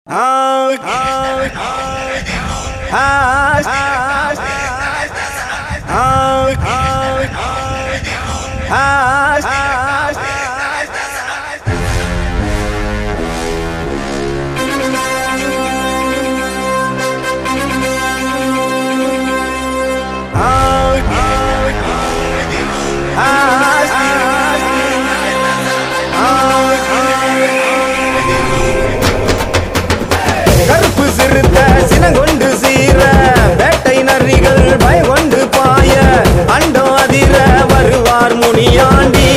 கருப்பு சிறுத்த சினங்கொண்டு சீர வேட்டை நரிகள் பயங்கொண்டு பாய அண்டோ அதிர வருவார் முனியாண்டி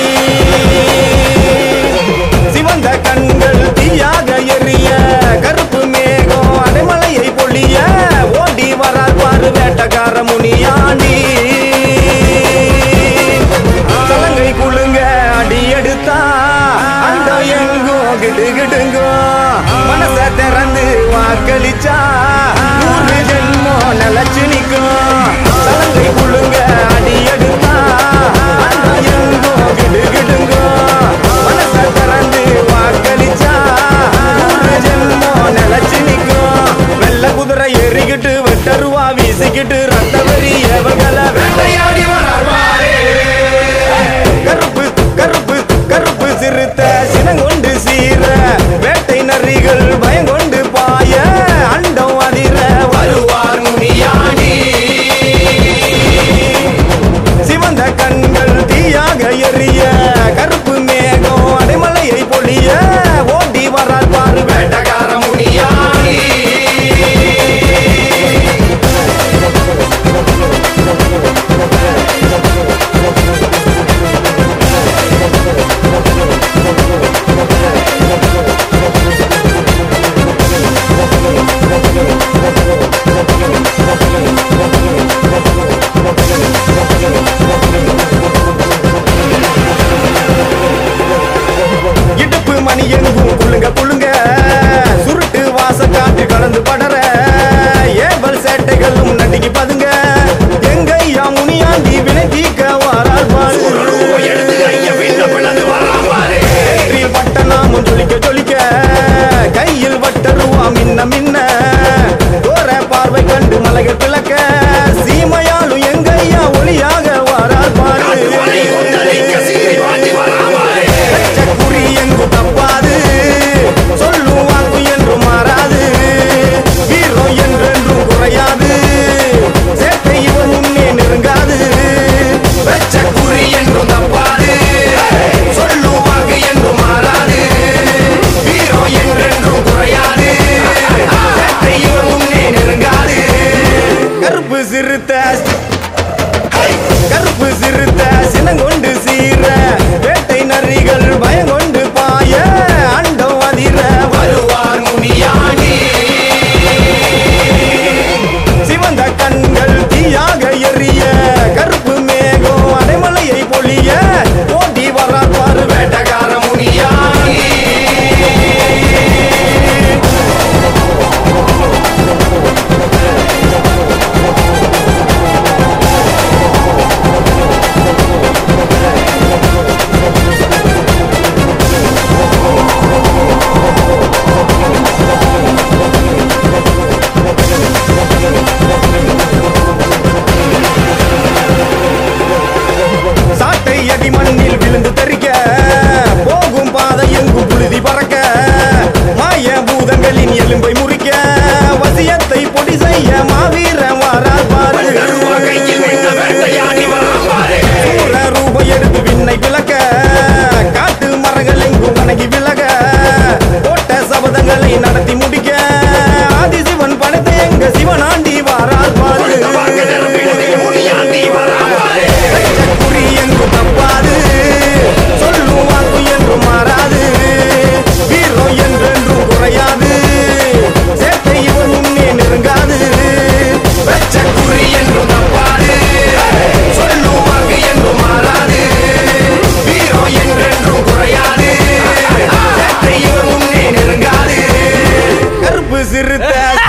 சிவந்த கண்கள் தீயாக எரிய கருப்பு மேகம் அடைமலையை பொழிய ஓடி வரார் பாரு வேட்டக்கார முனியாண்டி சலங்கை குழுங்க அடி எடுத்தா அந்த எங்கும் கிடு கிடுங்கோ மனச திறந்து வாக்களிச்சா நூறு ஜென்மம் நிலச்சு நிற்கும் சலங்கை குழுங்க அடி எடுத்தா அந்த எங்கும் கிடு கிடுங்கோ மனச திறந்து வாக்களிச்சா நூறு ஜென்மம் நிலச்சு நிற்கும் வெள்ள குதிரை ஏறிக்கிட்டு வெட்டருவா வீசிக்கிட்டு ரத்த வெறி எவர்களை வேட்டையாடி வளர்வாரே கருப்பு கருப்பு கருப்பு சிறுத்த சினங்கொண்டு சீர வேட்டை நரிகள் பயங்கொண்டு பாய அண்டம் அதிர வருவார் முனியாண்டி சிவந்த கண்கள் தீயாக எரிய கருப்பு மேகம் அடைமலையை பொழிய ஓடி வரால் பாரு வேட்டக்கார முனியாண்டி இடுப்பு மணி எங்கும் குளுங்க குளுங்க சுருட்டு வாச காற்று கலந்து படற ஏவல் சேட்டைகளும் நடிக்கு பதுங்க எங்க ஐயா முனியாண்டி வினை தீக்க வாரால் பாரு வெற்றி வட்ட நாமும் ஜொலிக்க ஜொலிக்க கையில் வட்டருவா மின்ன மின்ன தோர பார்வை கண்டு மலைகள் பிளக்க சீமையாலும் எங்க ஐயா ஒளியாக வாரால் பாரு குறி எங்கு தப்பாது சொல்லும் வாக்கு என்றும் மாறாது வீரம் என்றென்றும் குறையாது சேட்டை இவன் முன்னே நெருங்காது வெச்ச குறி என்றும் தப்பாது சொல்லும் வாக்கு என்றும் மாறாது வீரம் என்றென்றும் குறையாது சேட்டை இவன் முன்னே நெருங்காது கருப்பு சிறுத்த கருப்பு சிறுத்த சினங்கொண்டு சீர வேட்டை நரிகள் பயங்கொண்டு பாய அண்டம் அதிர வருவார் முனியாண்டி சிவந்த கண்கள் தீயாக எரிய கருப்பு மேகம் அடைமலையை பொழிய ஓடி வரார் பாரு வேட்டக்கார முனியாண்டி சாட்டை அடி மண்ணில் விழுந்து தரிக்க போகும் பாதை எங்கும் புழுதி பறக்க மாய பூதங்களின் எலும்பை முறிக்க வசியத்தை பொடி செய்ய மாவீரன் வாரார் பாரு சூர ரூபம் எடுத்து விண்ணை விளக்க காட்டு மரங்கள் எங்கும் வணங்கி விலக போட்ட சபதங்களை நடத்தி முடிக்க ஆதிசிவன் படத்தை எங்க சிவனாண்டி வாரார் பாரு குறி எங்கும் தப்பாது சொல்லும் வாக்கு என்றும் மாறாது வீரம் என்றென்றும் குறையாது சேட்டை இவன் முன்னே நெருங்காது வெச்ச குறி என்றும் தப்பாது சொல்லும் வாக்கு என்றும் மாறாது வீரம் என்றென்றும் குறையாது சேட்டை இவன் முன்னே நெருங்காது கருப்பு சிறுத்த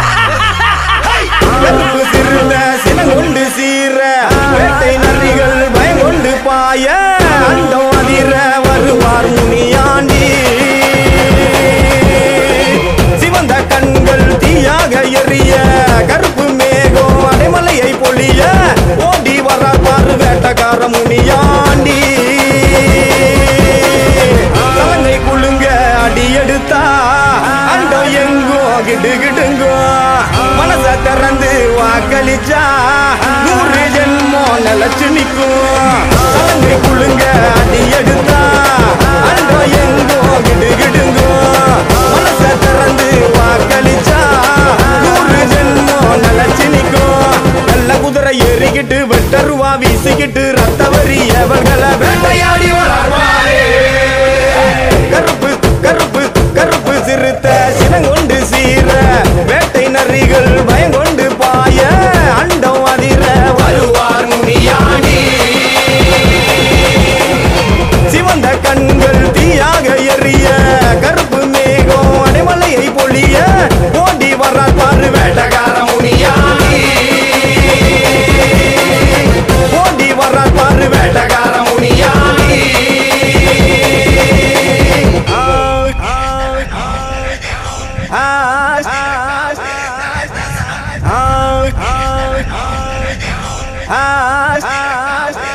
கருப்பு சிறுத்த சினங்கொண்டு சீர வேட்டை நரிகள் பயங்கொண்டு பாய அண்டம் அதிர வருவார் முனியாண்டி சிவந்த கிடு கிடுங்கோ மனச திறந்து வாக்களிச்சா நூறு ஜென்மம் நிலச்சு நிற்கும் சலங்கை குழுங்க அடி எடுத்தா அண்டோ எங்கோ கிடு கிடுங்கோ மனச திறந்து வாக்களிச்சா நூறு ஜென்மம் நிலச்சு நிற்கும் நல்ல குதிரை ஏறிக்கிட்டு வெட்டருவா வீசிக்கிட்டு ரத்த வரி எவர்களை வேட்டையாடி வளர்வாரே கருப்பு கருப்பு கருப்பு சிறுத்த சினங்கொண்டு சீர வேட்டை நரிகள் பயங்கொண்டு பாய அண்டம் அதிர வருவார் முனியாண்டி சிவந்த கண்கள் தீயாக எரிய கருப்பு மேகம் அடைமலையை பொழிய ஓடி வர்றார் பாரு வேட்டக்கார முனியாண்டி ஓடி வர்றார் பாரு வேட்டக்கார முனியாண்டி ஆ